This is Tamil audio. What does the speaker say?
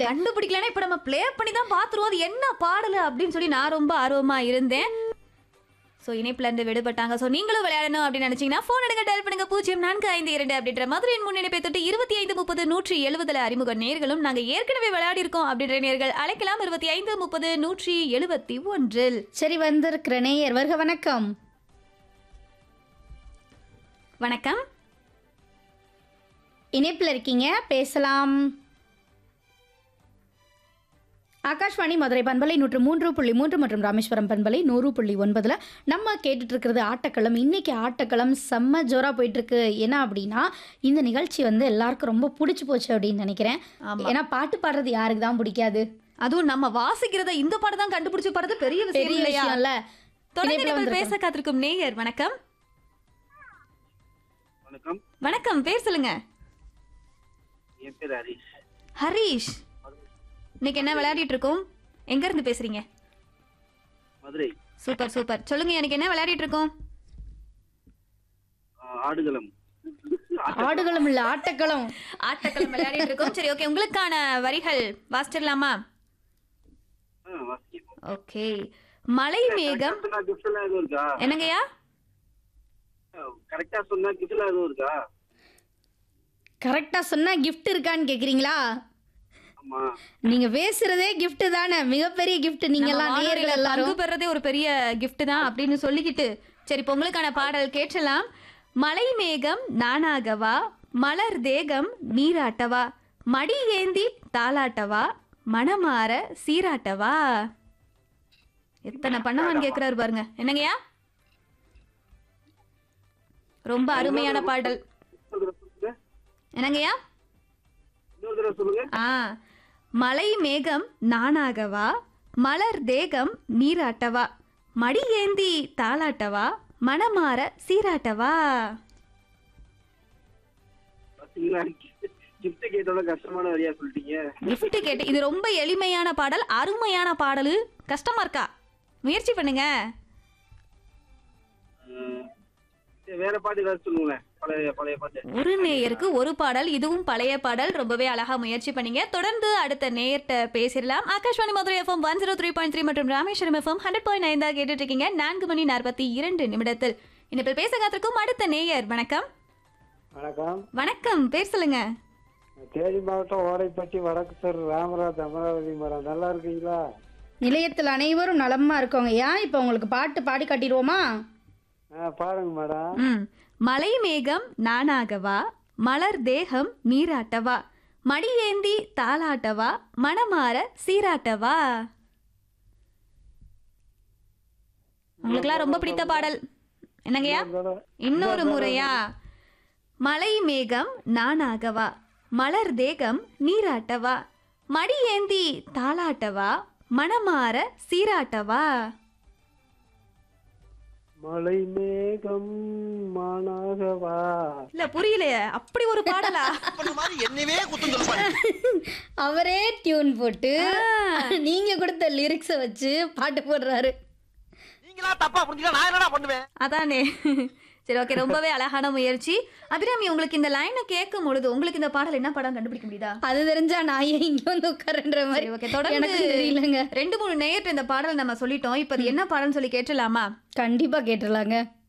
சொல்லிட்டேன் கண்டுபிடிக்கலன்னா இப்ப நம்ம ப்ளே பண்ணி தான் பாத்துருவோம் அது என்ன பாடல் அப்படின்னு சொல்லி நான் ரொம்ப ஆர்வமா இருந்தேன் ஸோ இணைப்புல இருந்து விடுபட்டாங்க ஸோ நீங்களும் விளையாடணும் அப்படின்னு நினைச்சீங்கன்னா ஃபோன் எடுங்க டயல் பண்ணுங்க பூஜ்ஜியம் நான்கு ஐந்து இரண்டு அப்படின்ற மதுரையின் முன்னிணைப்பை தொட்டு இருபத்தி ஐந்து முப்பது நூற்றி எழுபதுல அறிமுக நேர்களும் நாங்க ஏற்கனவே விளையாடி இருக்கோம் அப்படின்ற நேர்கள் அழைக்கலாம் இருபத்தி ஐந்து முப்பது நூற்றி எழுபத்தி ஒன்றில் சரி வந்திருக்கிற நேயர் வருக வணக்கம் வணக்கம் இணைப்பில் இருக்கீங்க பேசலாம் ஆகாஷ்வாணி மதுரை பண்பலை நூற்று மூன்று புள்ளி மூன்று மற்றும் ராமேஸ்வரம் பண்பலை நூறு புள்ளி ஒன்பதுல நம்ம கேட்டுட்டு இருக்கிறது ஆட்டக்களம் இன்னைக்கு ஆட்டக்களம் செம்ம ஜோரா போயிட்டு இருக்கு என்ன அப்படின்னா இந்த நிகழ்ச்சி வந்து எல்லாருக்கும் ரொம்ப பிடிச்சி போச்சு அப்படின்னு நினைக்கிறேன் ஆமா. ஏன்னா பாட்டு பாடுறது யாருக்கு தான் பிடிக்காது அதுவும் நம்ம வாசிக்கிறத இந்த பாடம் தான் கண்டுபிடிச்சு பாடுறது பெரிய விஷயம் பெரிய இல்லையா விஷயம்ல தொடர்ந்து இணைப்புல நீங்கள் வந்திருக்கோம். பேச காத்திருக்கும் நேயர் வணக்கம் வணக்கம் வணக்கம் பேர் சொல்லுங்க என் பேர் ஹரிஷ் ஹரீஷ் இன்னைக்கு என்ன விளையாடிட்டு இருக்கோம் எங்க இருந்து பேசுறீங்க மதுரை சூப்பர் சூப்பர் சொல்லுங்க எனக்கு என்ன விளையாடிட்டு இருக்கோம் ஆ, ஆடுகளம் ஆடுகளும் இல்ல ஆட்டக்களம் ஆட்டக்களம் விளையாடிட்டு இருக்கோம் சரி ஓகே உங்களுக்கான வரிகள் வாசிச்சிடலாமா ஆ, வாசிப்போம். ஓகே மலை மேகம் சொன்னா gift எல்லாம் எதுவும் இருக்கா என்னங்கய்யா கரெக்டா சொன்னா gift எல்லாம் எதுவும் இருக்கா கரெக்டா சொன்னா gift இருக்கான்னு கேக்குறீங்களா ஆமா நீங்க பேசுறதே gift தானே மிகப்பெரிய gift நீங்க நம்ம எல்லாம் வானொலியில நேயர்கள் பங்கு எல்லாரும் பெறதே ஒரு பெரிய gift தான் அப்படின்னு சொல்லிக்கிட்டு சரி இப்போ உங்களுக்கான பாடல் கேட்கலாம் மலை மேகம் நானாகவா மலர் தேகம் நீராட்டவா மடி ஏந்தி தாலாட்டவா மனமாற சீராட்டவா எத்தனை பண்ணவான்னு கேக்குறாரு பாருங்க என்னங்கய்யா ரொம்ப அருமையான பாடல் இன்னொரு தடவை சொல்லுங்க என்னங்கய்யா இன்னொரு தடவை சொல்லுங்க ஆ மலை மேகம் நானாகவா மலர் தேகம் நீராட்டவா மடி ஏந்தி தாலாட்டவா மனமாற சீராட்டவா பாத்தீங்களா gift கேட்டோட கஷ்டமான வழியா சொல்லிட்டீங்க gift கேட்டு இது ரொம்ப எளிமையான பாடல் அருமையான பாடல் கஷ்டமா இருக்கா முயற்சி பண்ணுங்க ம், சரி, வேற பாட்டு ஏதாவது சொல்லுங்களேன் பழைய பழைய பாட்டு ஒரு நேயருக்கு ஒரு பாடல் இதுவும் பழைய பாடல் ரொம்பவே அழகா முயற்சி பண்ணீங்க தொடர்ந்து அடுத்த நேயர்கிட்ட பேசிடலாம் Akashvani Madurai FM one zero three point three மற்றும் Rameswaram FM hundred point nine தான் கேட்டுட்டு இருக்கீங்க நான்கு மணி நாற்பத்தி இரண்டு நிமிடத்தில் இனிப்பில் பேச காத்திருக்கும் அடுத்த நேயர் வணக்கம் வணக்கம் வணக்கம் பேர் சொல்லுங்க தேனி மாவட்டம் ஓடைப்பட்டி வடக்கு தெரு ராமராஜ் அமராவதி மரம் நல்லா இருக்கீங்களா நிலையத்தில் அனைவரும் நலமா இருக்கோங்க ஏன் இப்போ உங்களுக்கு பாட்டு பாடி காட்டிடுவோமா ஆ பாருங்க மேடம் ம் மலை மேகம் நானாகவா மலர் தேகம் நீராட்டவா மடி ஏந்தி தாலாட்டவா மனமாற சீராட்டவா உங்களுக்கெல்லாம் ரொம்ப பிடித்த பாடல் என்னங்கய்யா இன்னொரு முறையா மலை மேகம் நானாகவா மலர் தேகம் நீராட்டவா மடி ஏந்தி தாலாட்டவா மனமாற சீராட்டவா மலை மேகம் மானாகவா இல்ல புரியலையே அப்படி ஒரு பாடலா அவரே டியூன் போட்டு நீங்க கொடுத்த லிரிக்ஸை வச்சு பாட்டு போடுறாரு அதானே சரி ஓகே ரொம்பவே அழகான முயற்சி அபிராமி உங்களுக்கு இந்த லைனை கேட்கும் பொழுது உங்களுக்கு இந்த பாடல் என்ன படம் கண்டுபிடிக்க முடியுதா அது தெரிஞ்சா நான் ஏன் இங்க வந்து உட்காருன்ற மாதிரி சரி ஓகே தொடர்ந்து எனக்கு தெரியலங்க ரெண்டு மூணு நேயர்கிட்ட இந்த பாடல் நம்ம சொல்லிட்டோம் இப்போ அது என்ன பாடல்னு சொல்லி கேட்டலாமா கண்டிப்பா கேட்டுடலாங்க